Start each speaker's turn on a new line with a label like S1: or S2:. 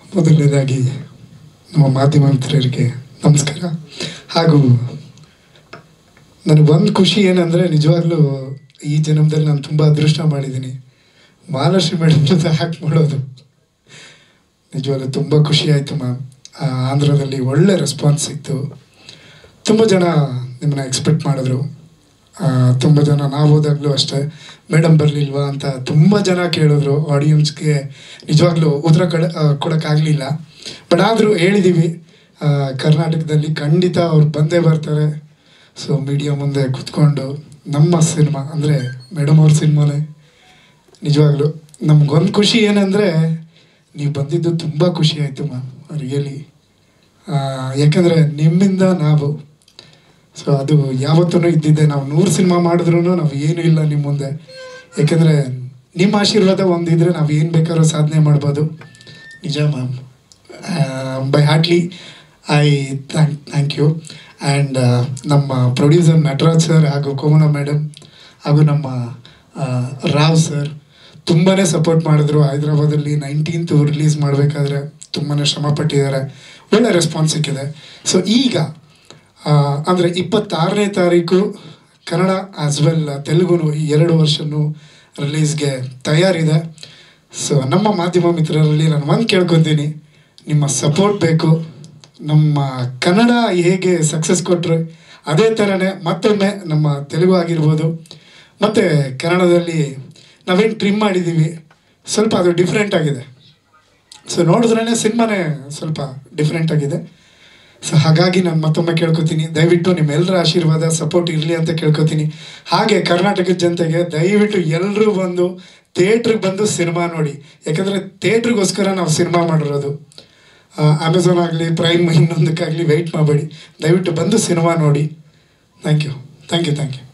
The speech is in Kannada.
S1: ಮೊದಲನೇದಾಗಿ ನಮ್ಮ ಮಾಧ್ಯಮ ಮಿತ್ರರಿಗೆ ನಮಸ್ಕಾರ ಹಾಗೂ ನನಗೆ ಒಂದು ಖುಷಿ ಏನಂದರೆ ನಿಜವಾಗ್ಲೂ ಈ ಜನ್ಮದಲ್ಲಿ ನಾನು ತುಂಬ ಅದೃಷ್ಟ ಮಾಡಿದ್ದೀನಿ ಮಹಾಲಕ್ಷ್ಮಿ ಮೇಡಮ್ ಜೊತೆ ಹ್ಯಾಕ್ ಮಾಡೋದು ನಿಜವಾಗ್ಲೂ ತುಂಬ ಖುಷಿ ಆಯಿತು ಮ್ಯಾಮ್ ಆಂಧ್ರದಲ್ಲಿ ಒಳ್ಳೆ ರೆಸ್ಪಾನ್ಸ್ ಸಿಕ್ತು ತುಂಬ ಜನ ನಿಮ್ಮನ್ನ ಎಕ್ಸ್ಪೆಕ್ಟ್ ಮಾಡಿದ್ರು ತುಂಬ ಜನ ನಾವು ಹೋದಾಗಲೂ ಅಷ್ಟೇ ಮೇಡಮ್ ಬರಲಿಲ್ವಾ ಅಂತ ತುಂಬ ಜನ ಕೇಳಿದ್ರು ಆಡಿಯನ್ಸ್ಗೆ ನಿಜವಾಗ್ಲೂ ಉತ್ತರ ಕಡ ಕೊಡೋಕ್ಕಾಗಲಿಲ್ಲ ಬಟ್ ಆದರೂ ಹೇಳಿದ್ದೀವಿ ಆ, ಕರ್ನಾಟಕದಲ್ಲಿ ಖಂಡಿತ ಅವ್ರು ಬಂದೇ ಬರ್ತಾರೆ ಸೊ ಮೀಡಿಯಾ ಮುಂದೆ ಕುತ್ಕೊಂಡು ನಮ್ಮ ಸಿನಿಮಾ ಅಂದರೆ ಮೇಡಮ್ ಅವ್ರ ಸಿನಿಮಾನೇ ನಿಜವಾಗ್ಲೂ ನಮ್ಗೊಂದು ಖುಷಿ ಏನಂದರೆ ನೀವು ಬಂದಿದ್ದು ತುಂಬ ಖುಷಿ ಆಯಿತು ಮ್ಯಾಮ್ ರಿಯಲಿ ಯಾಕಂದರೆ ನಿಮ್ಮಿಂದ ನಾವು ಸೊ ಅದು ಯಾವತ್ತೂ ಇದ್ದಿದ್ದೆ ನಾವು ನೂರು ಸಿನಿಮಾ ಮಾಡಿದ್ರು ನಾವು ಏನೂ ಇಲ್ಲ ನಿಮ್ಮ ಮುಂದೆ ಯಾಕೆಂದರೆ ನಿಮ್ಮ ಆಶೀರ್ವಾದ ಒಂದಿದ್ರೆ ನಾವು ಏನು ಬೇಕಾದ್ರೂ ಸಾಧನೆ ಮಾಡ್ಬೋದು ನಿಜ ma'am by heartily I thank thank you and ನಮ್ಮ ಪ್ರೊಡ್ಯೂಸರ್ ನಟರಾಜ್ ಸರ್ ಹಾಗೂ ಕೋಮಲ ಮೇಡಮ್ ಹಾಗೂ ನಮ್ಮ ಆ, ರಾವ್ ಸರ್ ತುಂಬಾ ಸಪೋರ್ಟ್ ಮಾಡಿದ್ರು ಹೈದ್ರಾಬಾದಲ್ಲಿ ನೈನ್ಟೀನ್ತ್ ರಿಲೀಸ್ ಮಾಡಬೇಕಾದ್ರೆ ತುಂಬಾ ಶ್ರಮ ಪಟ್ಟಿದ್ದಾರೆ ಒಳ್ಳೆ ರೆಸ್ಪಾನ್ಸ್ ಸಿಕ್ಕಿದೆ ಸೊ ಈಗ ಅಂದರೆ ಇಪ್ಪತ್ತಾರನೇ ತಾರೀಕು ಕನ್ನಡ ಆಸ್ ವೆಲ್ ತೆಲುಗುನು ಈ ಎರಡು ವರ್ಷನೂ ರಿಲೀಸ್ಗೆ ತಯಾರಿದೆ ಸೊ ನಮ್ಮ ಮಾಧ್ಯಮ ಮಿತ್ರರಲ್ಲಿ ನಾನು ಒಂದು ಕೇಳ್ಕೊತೀನಿ ನಿಮ್ಮ ಸಪೋರ್ಟ್ ಬೇಕು ನಮ್ಮ ಕನ್ನಡ ಹೇಗೆ ಸಕ್ಸಸ್ ಕೊಟ್ಟರು ಅದೇ ಥರನೇ ಮತ್ತೊಮ್ಮೆ ನಮ್ಮ ತೆಲುಗು ಆಗಿರ್ಬೋದು ಮತ್ತು ಕನ್ನಡದಲ್ಲಿ ನಾವೇನು ಟ್ರಿಮ್ ಮಾಡಿದ್ದೀವಿ ಸ್ವಲ್ಪ ಅದು ಡಿಫ್ರೆಂಟ್ ಆಗಿದೆ ಸೊ ನೋಡಿದ್ರೇ ಸಿನಿಮಾನೇ ಸ್ವಲ್ಪ ಡಿಫ್ರೆಂಟ್ ಆಗಿದೆ ಸೊ ಹಾಗಾಗಿ ನಾನು ಮತ್ತೊಮ್ಮೆ ಕೇಳ್ಕೊತೀನಿ ದಯವಿಟ್ಟು ನಿಮ್ಮೆಲ್ಲರ ಆಶೀರ್ವಾದ ಸಪೋರ್ಟ್ ಇರಲಿ ಅಂತ ಕೇಳ್ಕೊತೀನಿ ಹಾಗೆ ಕರ್ನಾಟಕದ ಜನತೆಗೆ ದಯವಿಟ್ಟು ಎಲ್ಲರೂ ಬಂದು ಥಿಯೇಟ್ರಿಗೆ ಬಂದು ಸಿನಿಮಾ ನೋಡಿ ಯಾಕಂದರೆ ಥಿಯೇಟ್ರಿಗೋಸ್ಕರ ನಾವು ಸಿನಿಮಾ ಮಾಡಿರೋದು ಅಮೆಝಾನ್ ಆಗಲಿ ಪ್ರೈಮ್ ಇನ್ನೊಂದಕ್ಕಾಗಲಿ ವೆಯ್ಟ್ ಮಾಡಬೇಡಿ ದಯವಿಟ್ಟು ಬಂದು ಸಿನಿಮಾ ನೋಡಿ thank you thank you thank you